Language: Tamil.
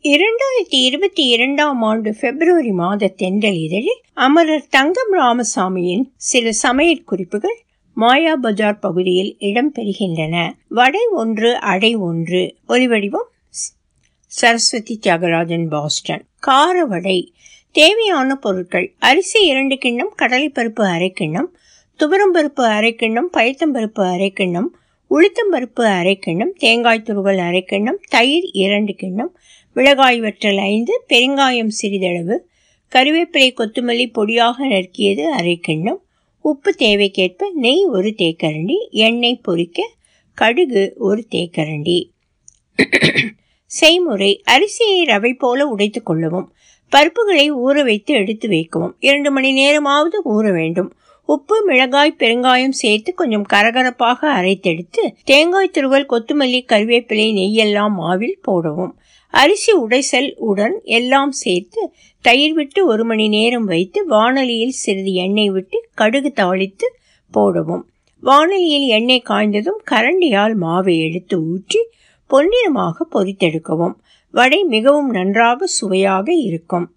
இரண்டாயிரத்தி இருபத்தி இரண்டாம் ஆண்டு பிப்ரவரி மாத தென்றல் இதழில் அமரர் தங்கம் ராமசாமியின் சில சமையல் குறிப்புகள் மாயா பஜார் பகுதியில் இடம்பெறுகின்றன வடை ஒன்று அடை ஒன்று ஒலிவடிவம் சரஸ்வதி தியாகராஜன் பாஸ்டன் கார வடை தேவையான பொருட்கள் அரிசி இரண்டு கிண்ணம் கடலைப்பருப்பு அரை கிண்ணம் துவரம்பருப்பு அரை கிண்ணம் பயத்தம்பருப்பு அரை கிண்ணம் உளுத்தம்பருப்பு அரை கிண்ணம் தேங்காய் துருவல் அரை கிண்ணம் தயிர் இரண்டு கிண்ணம் மிளகாய் வற்றல் ஐந்து பெருங்காயம் சிறிதளவு கருவேப்பிலை கொத்தமல்லி பொடியாக நறுக்கியது அரை கிண்ணம் உப்பு தேவைக்கேற்ப நெய் ஒரு தேக்கரண்டி எண்ணெய் பொரிக்க கடுகு ஒரு தேக்கரண்டி செய்முறை அரிசியை ரவை போல உடைத்து கொள்ளவும் பருப்புகளை ஊற வைத்து எடுத்து வைக்கவும் இரண்டு மணி நேரமாவது ஊற வேண்டும் உப்பு மிளகாய் பெருங்காயம் சேர்த்து கொஞ்சம் கரகரப்பாக அரைத்தெடுத்து தேங்காய் துருவல் கொத்துமல்லி கருவேப்பிலை நெய்யெல்லாம் மாவில் போடவும் அரிசி உடைசல் உடன் எல்லாம் சேர்த்து தயிர் விட்டு ஒரு மணி நேரம் வைத்து வானலியில் சிறிது எண்ணெய் விட்டு கடுகு தாளித்து போடவும் வானலியில் எண்ணெய் காய்ந்ததும் கரண்டியால் மாவை எடுத்து ஊற்றி பொன்னிறமாக பொரித்தெடுக்கவும் வடை மிகவும் நன்றாக சுவையாக இருக்கும்